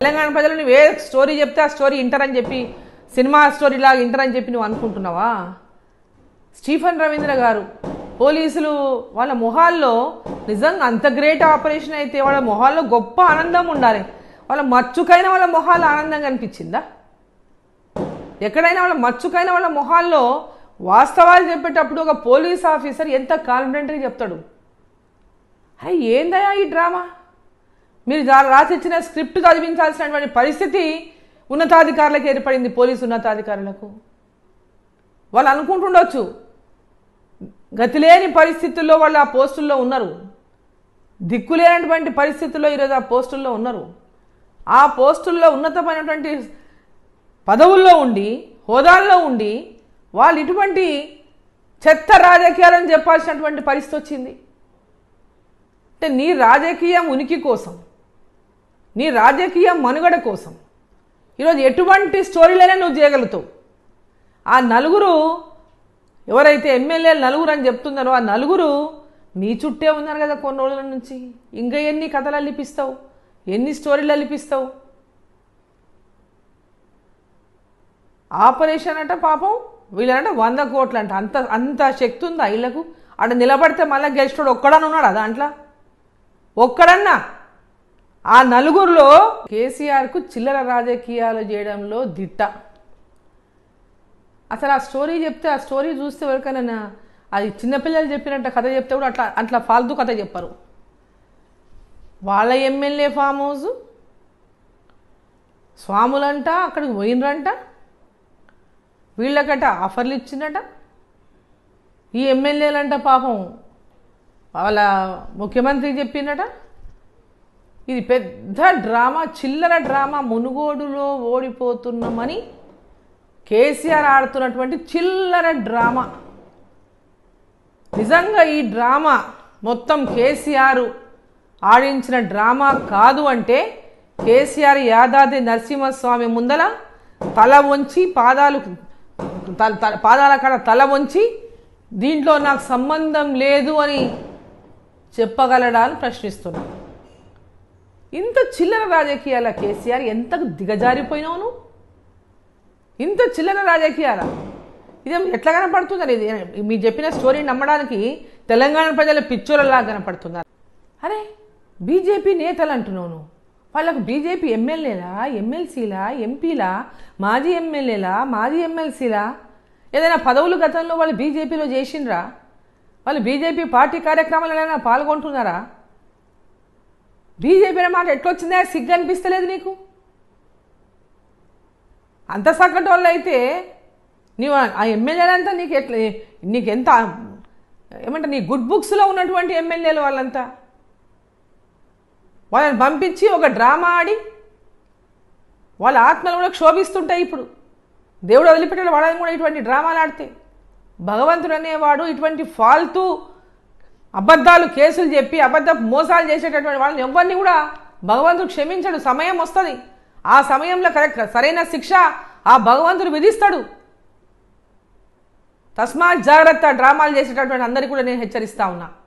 తెలంగాణ ప్రజలు నువ్వు ఏ స్టోరీ చెప్తే ఆ స్టోరీ ఇంటారని చెప్పి సినిమా స్టోరీ లాగా ఇంటారని చెప్పి నువ్వు అనుకుంటున్నావా స్టీఫెన్ రవీంద్ర గారు పోలీసులు వాళ్ళ మొహాల్లో నిజంగా అంత గ్రేట్ ఆపరేషన్ అయితే వాళ్ళ మొహాల్లో గొప్ప ఆనందం ఉండాలి వాళ్ళ మచ్చుకైన వాళ్ళ మొహాల్లో ఆనందం కనిపించిందా ఎక్కడైనా వాళ్ళ మచ్చుకైన వాళ్ళ మొహాల్లో వాస్తవాలు చెప్పేటప్పుడు ఒక పోలీస్ ఆఫీసర్ ఎంత కాన్ఫిడెంట్గా చెప్తాడు అరే ఏందయ్యా ఈ డ్రామా మీరు రా- రాసిచ్చిన స్క్రిప్ట్ చదివించాల్సినటువంటి పరిస్థితి ఉన్నతాధికారులకు ఏర్పడింది పోలీసు ఉన్నతాధికారులకు వాళ్ళు అనుకుంటుండొచ్చు గతిలేని పరిస్థితుల్లో వాళ్ళు ఆ పోస్టుల్లో ఉన్నారు దిక్కులేనటువంటి పరిస్థితుల్లో ఈరోజు ఆ పోస్టుల్లో ఉన్నారు ఆ పోస్టుల్లో ఉన్నతమైనటువంటి పదవుల్లో ఉండి హోదాల్లో ఉండి వాళ్ళు ఇటువంటి చెత్త రాజకీయాలని చెప్పాల్సినటువంటి పరిస్థితి వచ్చింది అంటే నీ రాజకీయ ఉనికి కోసం నీ రాజకీయ మనుగడ కోసం ఈరోజు ఎటువంటి స్టోరీలైనా నువ్వు చేయగలుగుతావు ఆ నలుగురు ఎవరైతే ఎమ్మెల్యేలు నలుగురు అని చెప్తున్నారో ఆ నలుగురు నీ చుట్టే ఉన్నారు కదా కొన్ని రోజుల నుంచి ఇంకా ఎన్ని కథలు అల్లిపిస్తావు ఎన్ని స్టోరీలు అల్లిపిస్తావు ఆపరేషన్ అంట పాపం వీళ్ళంట వంద కోట్లు అంట అంత అంత శక్తి ఉందా వీళ్ళకు అక్కడ నిలబడితే మళ్ళీ గెలిచినోడు ఒక్కడని ఉన్నాడా దాంట్లో ఒక్కడన్నా ఆ నలుగురిలో కేసీఆర్కు చిల్లర రాజకీయాలు చేయడంలో దిట్ట అసలు ఆ స్టోరీ చెప్తే ఆ స్టోరీ చూస్తే ఎవరికైనా నా- అది చిన్నపిల్లలు చెప్పినట్టు కథ చెప్తే కూడా అట్లా అట్లా ఫాల్తూ కథ చెప్పరు వాళ్ళ ఎమ్మెల్యే ఫామ్ హౌస్ స్వాములంట అక్కడికి పోయినరంట వీళ్ళకట ఆఫర్లు ఇచ్చిందట ఈ ఎమ్మెల్యేలంట పాపం వాళ్ళ ముఖ్యమంత్రి చెప్పిందట ఇది పెద్ద డ్రామా చిల్లర డ్రామా మునుగోడులో ఓడిపోతున్నామని కేసీఆర్ ఆడుతున్నటువంటి చిల్లర డ్రామా నిజంగా ఈ డ్రామా మొత్తం కేసీఆర్ ఆడించిన డ్రామా కాదు అంటే కేసీఆర్ యాదాద్రి నరసింహస్వామి ముందల తల వంచి పాదాలు తల- తల- పాదాల కాడ తల వంచి దీంట్లో నాకు సంబంధం లేదు అని చెప్పగలడా అని ప్రశ్నిస్తున్నాను ఇంత చిల్లర రాజకీయాల కేసీఆర్ ఎంతకు దిగజారిపోయినావు నువ్వు ఇంత చిల్లర రాజకీయాల ఇది ఎట్లా కనపడుతుందని ఇది మీరు చెప్పిన స్టోరీ నమ్మడానికి తెలంగాణ ప్రజల పిచ్చోళ్ళలా కనపడుతున్నారు అరే బీజేపీ నేతలు అంటున్నావు నువ్వు వాళ్ళకు బీజేపీ ఎమ్మెల్యేలా ఎమ్మెల్సీలా ఎంపీలా మాజీ ఎమ్మెల్యేలా మాజీ ఎమ్మెల్సీలా ఏదైనా పదవులు గతంలో వాళ్ళు బీజేపీలో చేసిండ్రా వాళ్ళు బీజేపీ పార్టీ కార్యక్రమాలలో పాల్గొంటున్నారా బీజేపీ అనే మాట ఎట్లొచ్చిందా సిగ్గు అనిపిస్తలేదు నీకు అంత సక్కటి వాళ్ళు అయితే నీవు ఆ ఎమ్మెల్యేలంతా నీకు ఎట్లా నీకు ఎంత ఏమంటే నీ గుడ్ బుక్స్లో ఉన్నటువంటి ఎమ్మెల్యేలు వాళ్ళంతా వాళ్ళని పంపించి ఒక డ్రామా ఆడి వాళ్ళ ఆత్మలు కూడా క్షోభిస్తుంటాయి ఇప్పుడు దేవుడు వదిలిపెట్టాడు వాళ్ళని కూడా ఇటువంటి డ్రామాలు ఆడితే భగవంతుడు అనేవాడు ఇటువంటి ఫాల్తూ అబద్ధాలు కేసులు చెప్పి అబద్ధ మోసాలు చేసేటటువంటి వాళ్ళని ఎవరిని కూడా భగవంతుడు క్షమించడు సమయం వస్తుంది ఆ సమయంలో కరెక్ట్ సరైన శిక్ష ఆ భగవంతుడు విధిస్తాడు తస్మాత్ జాగ్రత్త డ్రామాలు చేసేటటువంటి అందరికీ కూడా నేను హెచ్చరిస్తా ఉన్నా